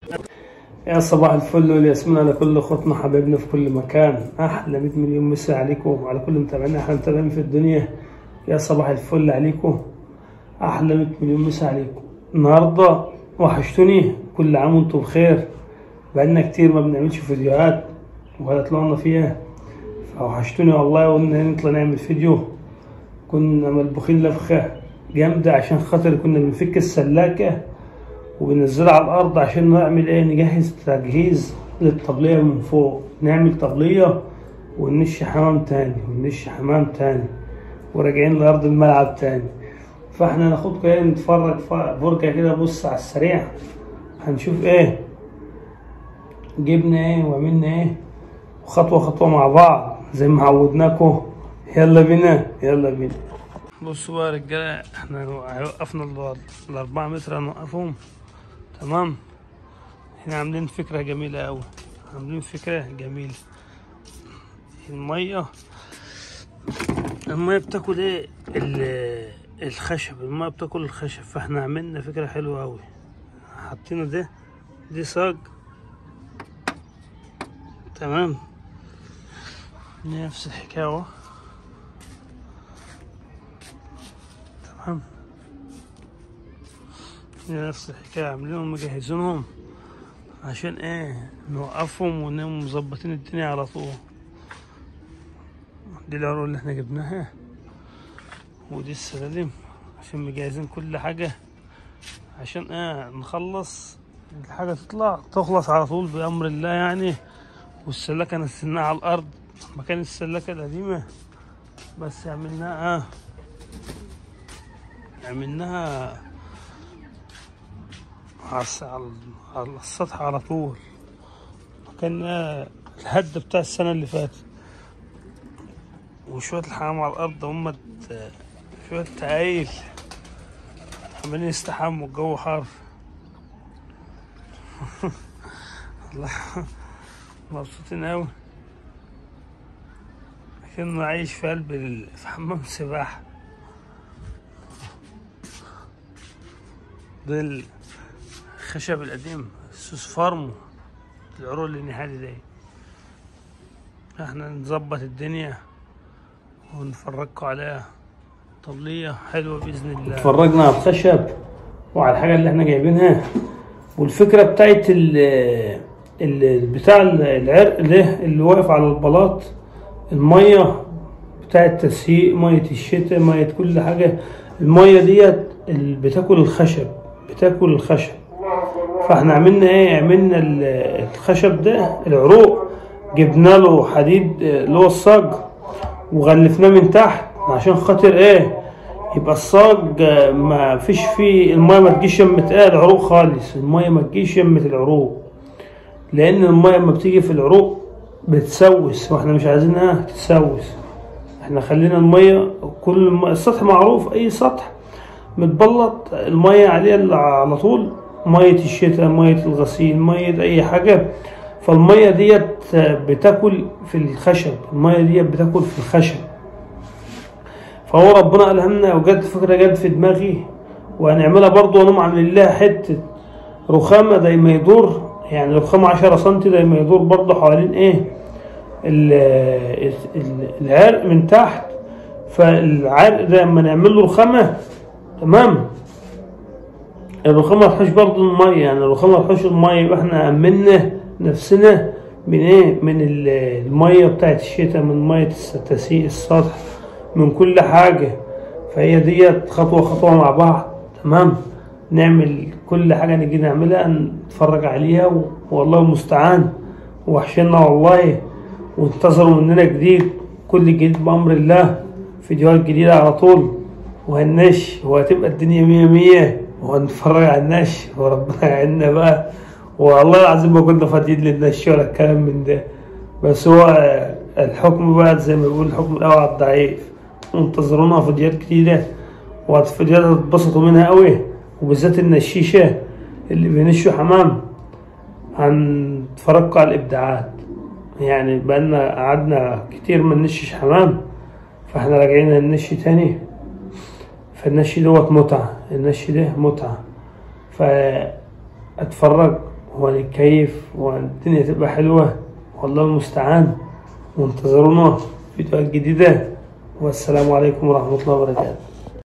يا صباح الفل والياسمين على كل اخواتنا حبايبنا في كل مكان احلى 100 مليون مسا عليكم وعلى كل متابعينا احلى متابعين في الدنيا يا صباح الفل عليكم احلى 100 مليون مسا عليكم النهارده وحشتوني كل عام وانتم بخير بقالنا كتير ما بنعملش فيديوهات ولا طلعنا فيها فوحشتوني والله وقلنا نطلع نعمل فيديو كنا ملبوخين لفخه جامده عشان خاطر كنا بنفك السلاكه وبننزلها على الارض عشان نعمل ايه نجهز تجهيز للطبليه من فوق نعمل طبليه وننش حمام تاني وننش حمام تاني وراجعين لارض الملعب تاني فاحنا ناخدكم ايه نتفرج فرجه كده بص على السريع هنشوف ايه جبنا ايه وعملنا ايه خطوه خطوه مع بعض زي ما عودناكم يلا بينا يلا بينا بصوا بقى يا رجاله احنا وقفنا ال- الاربعة متر هنوقفهم تمام احنا عاملين فكرة جميلة اوي عاملين فكرة جميلة المية المية بتاكل ايه ال- الخشب المية بتاكل الخشب فاحنا عملنا فكرة حلوة اوي حطينا ده دي صاج تمام نفس الحكاية اهو تمام نفس الحكاية عاملينهم مجهزينهم عشان ايه نوقفهم ونقوم مظبطين الدنيا على طول دي العروق اللي احنا جبناها ودي السلالم عشان مجهزين كل حاجة عشان ايه نخلص الحاجة تطلع تخلص على طول بأمر الله يعني والسلاكة نسيناها على الأرض مكان السلاكة القديمة بس عملناها اه عملناها على الس- على على السطح على طول كان الهد بتاع السنة اللي فاتت وشوية الحمام على الأرض هم ت- شوية تعايل عمالين يستحموا الجو حار والله مبسوطين أوي كأنه عايش في قلب ال- في حمام سباحة ده الخشب القديم سوس فارمو العروق اللي نحادي دي احنا نظبط الدنيا ونفرجكم عليها طبلية حلوة بإذن الله اتفرجنا على الخشب وعلى الحاجة اللي احنا جايبينها والفكرة بتاعت ال ال بتاع العرق ده اللي واقف على البلاط المية بتاع التسييق مية الشتاء مية كل حاجة المية ديت ال- بتاكل الخشب بتاكل الخشب فاحنا عملنا ايه عملنا ال- الخشب ده العروق جبنا له حديد آه، اللي هو الصاج وغلفناه من تحت عشان خاطر ايه يبقى الصاج آه، ما فيش فيه المية ما تجيش يمة ايه العروق خالص المية ما تجيش يمة العروق لان المية لما بتيجي في العروق بتسوس واحنا مش عايزينها تتسوس احنا خلينا المية كل الم- السطح معروف اي سطح متبلط المية عليه اللي على طول مية الشتاء مية الغسيل مية اي حاجة فالمية ديت بتاكل في الخشب المية ديت بتاكل في الخشب فهو ربنا ألهمنا وجت فكرة جت في دماغي وهنعملها برضه ونقوم عاملين لها حتة رخامة زي ما يدور يعني رخامة عشرة سنتي زي ما يدور برضه حوالين ايه ال- ال- العرق من تحت فالعرق ده لما نعمل له رخامة تمام الرخامة ما تحوش برضه المية يعني الرخامة ما تحوش المية يبقى احنا أمنا نفسنا من ايه من ال- المية بتاعت الشتاء من مية التسيق السطح من كل حاجة فهي ديت خطوة خطوة مع بعض تمام نعمل كل حاجة نيجي نعملها نتفرج عليها و- والله المستعان وحشنا والله وانتظروا مننا جديد كل جديد بأمر الله فيديوهات جديدة على طول وهالنش وهتبقى الدنيا مية مية وهنتفرج على النش وربنا يعيننا بقى والله العظيم ما كنا فاضيين للنش ولا الكلام من ده بس هو الحكم بقى زي ما بيقول الحكم الأول على الضعيف انتظرونا فيديوهات جديدة وفيديوهات هتتبسطوا منها قوي وبالذات النشيشة اللي بينشوا حمام هنتفرجوا على الإبداعات يعني بقالنا قعدنا كتير ما ننشش حمام فاحنا راجعين ننشي تاني فالنشي دوت متعة النشي ده متعة فاتفرج وهنتكيف والدنيا تبقى حلوة والله المستعان وانتظرونا فيديوهات جديدة والسلام عليكم ورحمة الله وبركاته